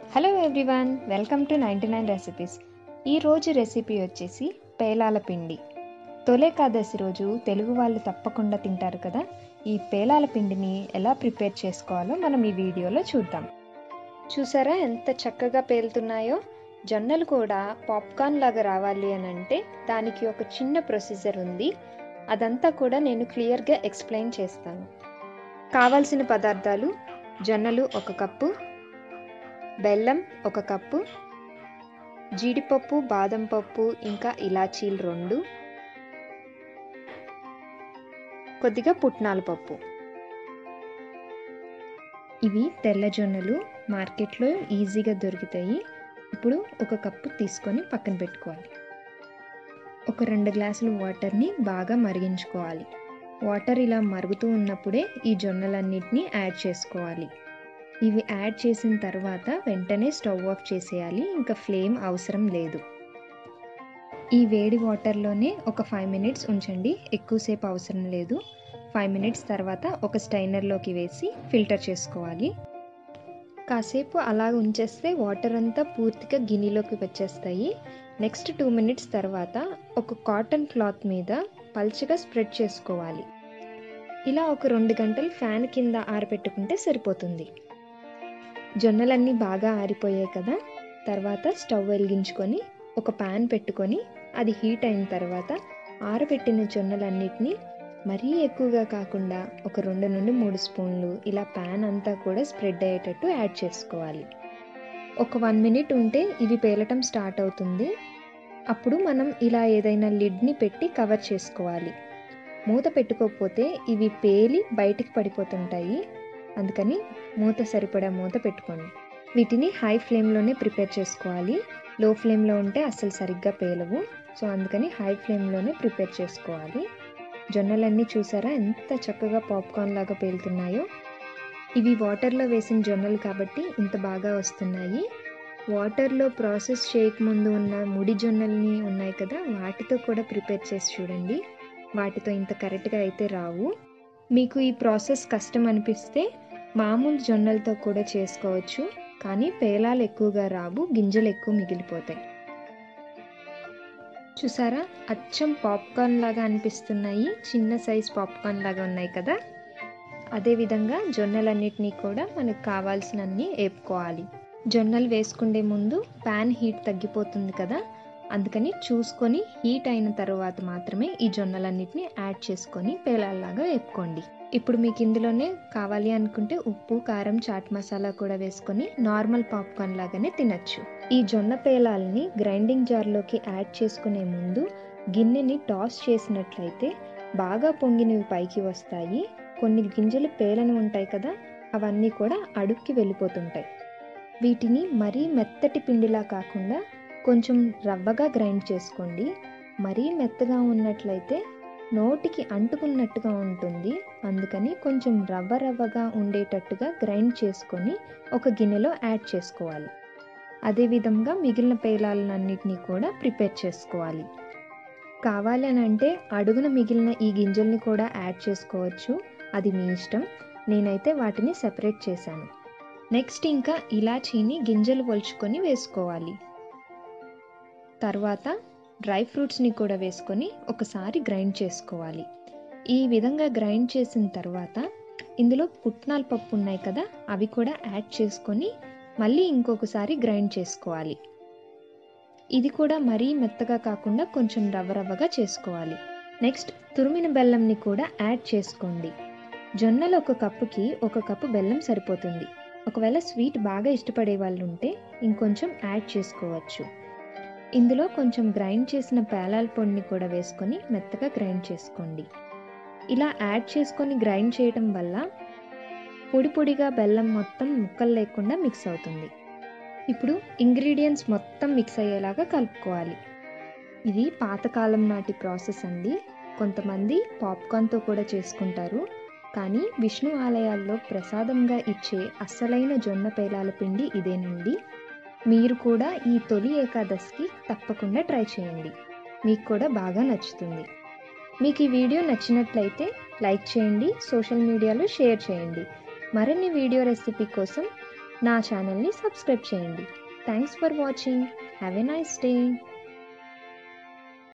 hello everyone welcome to ninety nine recipes ఈరోజు recipe వచ్చేసి పేలాల పిండి తొలేకాదశి రోజు తెలుగు వాళ్ళు తప్పకుండా తింటారు కదా ఈ పేలాల పిండిని ఎలా ప్రిపేర్ చేసుకోవాలో మనం ఈ వీడియోలో చూద్దాం చూసారా ఎంత చక్కగా పేలుతున్నాయో జొన్నలు కూడా పాప్కార్న్ లాగా రావాలి అని అంటే దానికి ఒక చిన్న ప్రొసీజర్ ఉంది అదంతా కూడా నేను క్లియర్గా ఎక్స్ప్లెయిన్ చేస్తాను కావాల్సిన పదార్థాలు జొన్నలు ఒక కప్పు బెల్లం ఒక కప్పు జీడిపప్పు బాదం పప్పు ఇంకా ఇలాచీలు రెండు కొద్దిగా పుట్నాల పప్పు ఇవి తెల్ల జొన్నలు మార్కెట్లో ఈజీగా దొరుకుతాయి ఇప్పుడు ఒక కప్పు తీసుకొని పక్కన పెట్టుకోవాలి ఒక రెండు గ్లాసులు వాటర్ని బాగా మరిగించుకోవాలి వాటర్ ఇలా మరుగుతూ ఉన్నప్పుడే ఈ జొన్నలన్నిటిని యాడ్ చేసుకోవాలి ఇవి యాడ్ చేసిన తర్వాత వెంటనే స్టవ్ ఆఫ్ చేసేయాలి ఇంకా ఫ్లేమ్ అవసరం లేదు ఈ వేడి వాటర్లోనే ఒక ఫైవ్ మినిట్స్ ఉంచండి ఎక్కువసేపు అవసరం లేదు ఫైవ్ మినిట్స్ తర్వాత ఒక స్టైనర్లోకి వేసి ఫిల్టర్ చేసుకోవాలి కాసేపు అలా ఉంచేస్తే వాటర్ అంతా పూర్తిగా గిన్నెలోకి వచ్చేస్తాయి నెక్స్ట్ టూ మినిట్స్ తర్వాత ఒక కాటన్ క్లాత్ మీద పల్చగా స్ప్రెడ్ చేసుకోవాలి ఇలా ఒక రెండు గంటలు ఫ్యాన్ కింద ఆరబెట్టుకుంటే సరిపోతుంది జొన్నలన్నీ బాగా ఆరిపోయాయి కదా తర్వాత స్టవ్ వెలిగించుకొని ఒక ప్యాన్ పెట్టుకొని అది హీట్ అయిన తర్వాత ఆరబెట్టిన జొన్నలన్నిటినీ మరీ ఎక్కువగా కాకుండా ఒక రెండు నుండి మూడు స్పూన్లు ఇలా ప్యాన్ అంతా కూడా స్ప్రెడ్ అయ్యేటట్టు యాడ్ చేసుకోవాలి ఒక వన్ మినిట్ ఉంటే ఇవి పేలటం స్టార్ట్ అవుతుంది అప్పుడు మనం ఇలా ఏదైనా లిడ్ని పెట్టి కవర్ చేసుకోవాలి మూత పెట్టుకోకపోతే ఇవి పేలి బయటికి పడిపోతుంటాయి అందుకని మూత సరిపడా మూత పెట్టుకోండి వీటిని హై ఫ్లేమ్లోనే ప్రిపేర్ చేసుకోవాలి లో ఫ్లేమ్లో ఉంటే అస్సలు సరిగ్గా పేలవు సో అందుకని హై ఫ్లేమ్లోనే ప్రిపేర్ చేసుకోవాలి జొన్నలన్నీ చూసారా ఎంత చక్కగా పాప్కార్న్ లాగా పేలుతున్నాయో ఇవి వాటర్లో వేసిన జొన్నలు కాబట్టి ఇంత బాగా వస్తున్నాయి వాటర్లో ప్రాసెస్ చేయకముందు ఉన్న ముడి జొన్నల్ని ఉన్నాయి కదా వాటితో కూడా ప్రిపేర్ చేసి చూడండి వాటితో ఇంత కరెక్ట్గా అయితే రావు మీకు ఈ ప్రాసెస్ కష్టం అనిపిస్తే మామూలు జొన్నలతో కూడా చేసుకోవచ్చు కానీ పేలాలు ఎక్కువగా రావు గింజలు ఎక్కువ మిగిలిపోతాయి చూసారా అచ్చం పాప్కార్న్ లాగా అనిపిస్తున్నాయి చిన్న సైజ్ పాప్కార్న్ లాగా ఉన్నాయి కదా అదేవిధంగా జొన్నలన్నిటినీ కూడా మనకు కావాల్సినన్ని వేపుకోవాలి జొన్నలు వేసుకుండే ముందు ప్యాన్ హీట్ తగ్గిపోతుంది కదా అందుకని చూసుకొని హీట్ అయిన తర్వాత మాత్రమే ఈ జొన్నలన్నిటిని యాడ్ చేసుకొని పేలాల్లాగా వేపుకోండి ఇప్పుడు మీకు ఇందులోనే కావాలి అనుకుంటే ఉప్పు కారం చాట్ మసాలా కూడా వేసుకొని నార్మల్ పాప్కార్న్ లాగానే తినచ్చు ఈ జొన్న పేలాలని గ్రైండింగ్ జార్లోకి యాడ్ చేసుకునే ముందు గిన్నెని టాస్ చేసినట్లయితే బాగా పొంగినవి పైకి వస్తాయి కొన్ని గింజలు పేలని ఉంటాయి కదా అవన్నీ కూడా అడుక్కి వెళ్ళిపోతుంటాయి వీటిని మరీ మెత్తటి పిండిలా కాకుండా కొంచెం రవ్వగా గ్రైండ్ చేసుకోండి మరీ మెత్తగా ఉన్నట్లయితే నోటికి అంటుకున్నట్టుగా ఉంటుంది అందుకని కొంచెం రవ్వ రవ్వగా ఉండేటట్టుగా గ్రైండ్ చేసుకొని ఒక గిన్నెలో యాడ్ చేసుకోవాలి అదేవిధంగా మిగిలిన పేలాలన్నింటినీ కూడా ప్రిపేర్ చేసుకోవాలి కావాలి అని అంటే అడుగున మిగిలిన ఈ గింజల్ని కూడా యాడ్ చేసుకోవచ్చు అది మీ ఇష్టం నేనైతే వాటిని సెపరేట్ చేశాను నెక్స్ట్ ఇంకా ఇలాచీని గింజలు ఒలుచుకొని వేసుకోవాలి తర్వాత డ్రై ఫ్రూట్స్ని కూడా వేసుకొని ఒకసారి గ్రైండ్ చేసుకోవాలి ఈ విధంగా గ్రైండ్ చేసిన తర్వాత ఇందులో పుట్నాల పప్పు ఉన్నాయి కదా అవి కూడా యాడ్ చేసుకొని మళ్ళీ ఇంకొకసారి గ్రైండ్ చేసుకోవాలి ఇది కూడా మరీ మెత్తగా కాకుండా కొంచెం రవ్వ రవ్వగా చేసుకోవాలి నెక్స్ట్ తురిమిన బెల్లంని కూడా యాడ్ చేసుకోండి జొన్నలు ఒక కప్పుకి ఒక కప్పు బెల్లం సరిపోతుంది ఒకవేళ స్వీట్ బాగా ఇష్టపడే వాళ్ళు ఉంటే ఇంకొంచెం యాడ్ చేసుకోవచ్చు ఇందులో కొంచెం గ్రైండ్ చేసిన పేలాల పొడిని కూడా వేసుకొని మెత్తగా గ్రైండ్ చేసుకోండి ఇలా యాడ్ చేసుకొని గ్రైండ్ చేయడం వల్ల పొడి పొడిగా బెల్లం మొత్తం ముక్కలు లేకుండా మిక్స్ అవుతుంది ఇప్పుడు ఇంగ్రీడియంట్స్ మొత్తం మిక్స్ అయ్యేలాగా కలుపుకోవాలి ఇది పాతకాలం నాటి ప్రాసెస్ అండి కొంతమంది పాప్కార్న్తో కూడా చేసుకుంటారు కానీ విష్ణు ఆలయాల్లో ప్రసాదంగా ఇచ్చే అస్సలైన జొన్న పేలాల పిండి ఇదేనండి మీరు కూడా ఈ తొలి ఏకాదశికి తప్పకుండా ట్రై చేయండి మీకు కూడా బాగా నచ్చుతుంది మీకు ఈ వీడియో నచ్చినట్లయితే లైక్ చేయండి సోషల్ మీడియాలో షేర్ చేయండి మరిన్ని వీడియో రెసిపీ కోసం నా ఛానల్ని సబ్స్క్రైబ్ చేయండి thanks for watching have a nice day